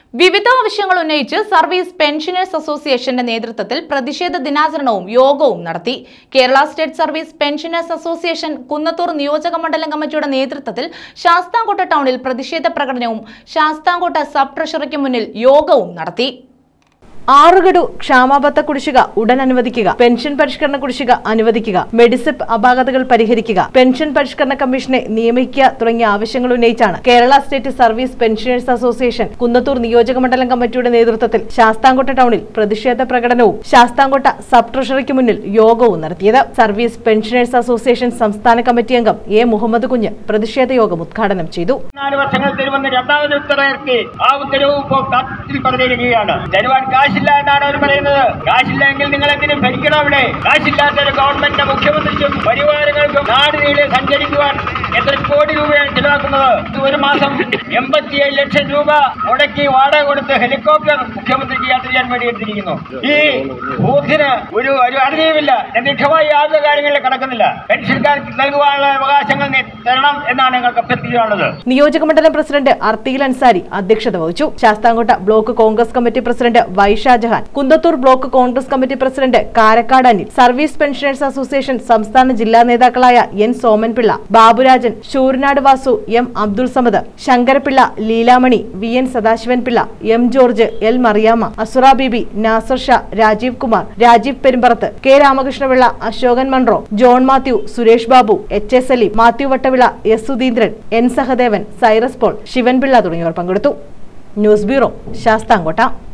വിവിധ ആവശ്യങ്ങൾ ഉന്നയിച്ച് സർവീസ് പെൻഷനേഴ്സ് അസോസിയേഷന്റെ നേതൃത്വത്തിൽ പ്രതിഷേധ ദിനാചരണവും യോഗവും നടത്തി Kerala state service pensioners association Kunnathur നിയോജക മണ്ഡലം കമ്മിറ്റിയുടെ നേതൃത്വത്തിൽ ശാസ്താംകോട്ട ടൗണിൽ പ്രതിഷേധ പ്രകടനവും ശാസ്താംകോട്ട സബ് ട്രഷറിക്ക് മുന്നിൽ യോഗവും നടത്തി ആറുഗഡു ക്ഷാമാബത്ത കുടിശ്ശിക ഉടൻ അനുവദിക്കുക പെൻഷൻ പരിഷ്കരണ കുടിശ്ശിക അനുവദിക്കുക മെഡിസിപ്പ് അപാകതകൾ പരിഹരിക്കുക പെൻഷൻ പരിഷ്കരണ കമ്മീഷനെ നിയമിക്കുക തുടങ്ങിയ ആവശ്യങ്ങൾ ഉന്നയിച്ചാണ് Kerala state service pensioners association Kunnathur നിയോജക മണ്ഡലം കമ്മിറ്റിയുടെ നേതൃത്വത്തിൽ ശാസ്താംകോട്ട ടൗണിൽ പ്രതിഷേധ പ്രകടനവും ശാസ്താംകോട്ട സബ് ട്രഷറിക്ക് മുന്നിൽ യോഗവും നടത്തിയത് സർവീസ് പെൻഷനേഴ്സ് അസോസിയേഷൻ സംസ്ഥാന കമ്മിറ്റി അംഗം എ മുഹമ്മദ് കുഞ്ഞ് പ്രതിഷേധ യോഗം ഉദ്ഘാടനം ചെയ്തു നാല് വർഷങ്ങൾ തരുമെന്ന് രണ്ടാമത് ഉത്തരവിറക്കി ആ ഉത്തരവ് ഇപ്പോൾ കാത്തിൽ പറഞ്ഞിരിക്കുകയാണ് തരുവാൻ കാശില്ല എന്നാണ് അവർ പറയുന്നത് കാശില്ലെങ്കിൽ നിങ്ങൾ എന്തിനും ഭരിക്കണം അവിടെ കാശില്ലാത്ത ഒരു ഗവൺമെന്റിന്റെ മുഖ്യമന്ത്രിക്കും പരിവാരങ്ങൾക്കും നാട് നീളെ സഞ്ചരിക്കുവാൻ എത്ര കോടി രൂപയാണ് ചിലവാക്കുന്നത് ഇത് ഒരു മാസം എൺപത്തിയേഴ് ലക്ഷം രൂപ മുടക്കി വാടക കൊടുത്ത് ഹെലികോപ്റ്റർ മുഖ്യമന്ത്രിക്ക് യാത്ര ചെയ്യാൻ വേണ്ടി എടുത്തിരിക്കുന്നു ഈ ബൂത്തിന് ഒരു ഒരു അറിയുമില്ല നിർദ്ദിഷ്ടമായി യാതൊരു കാര്യങ്ങളിൽ കിടക്കുന്നില്ല പെൻഷൻകാർക്ക് നൽകുവാനുള്ള അവകാശങ്ങൾ നി- തരണം എന്നാണ് ഞങ്ങൾക്ക് അഭ്യർത്ഥിക്കാനുള്ളത് നിയോജക മണ്ഡലം പ്രസിഡന്റ് അർത്തീൽ അൻസാരി അധ്യക്ഷത വഹിച്ചു Sasthamkotta block Congress committee president Y Shajahan Kunnathur block Congress committee president Karakkad Anil service pensioners association സംസ്ഥാന ജില്ലാ നേതാക്കളായ N Somanpillai Baburajan Sooranad Vasu M Abdul Samad Sankarapillai Leelamani V N Sadasivan Pillai M George L Mariyamma Asura Beebi Nasar Shah Rajeev Kumar Rajeev Perumparathu K Ramakrishnapillai Ashokan Munroe John Mathew Suresh Babu H S Ali Mathew Vattavila S Sudheendran N Sahadevan Cyrus Paul Sivan Pillai തുടങ്ങിയവർ പങ്കെടുത്തു ന്യൂസ് ബ്യൂറോ ശാസ്താംകോട്ട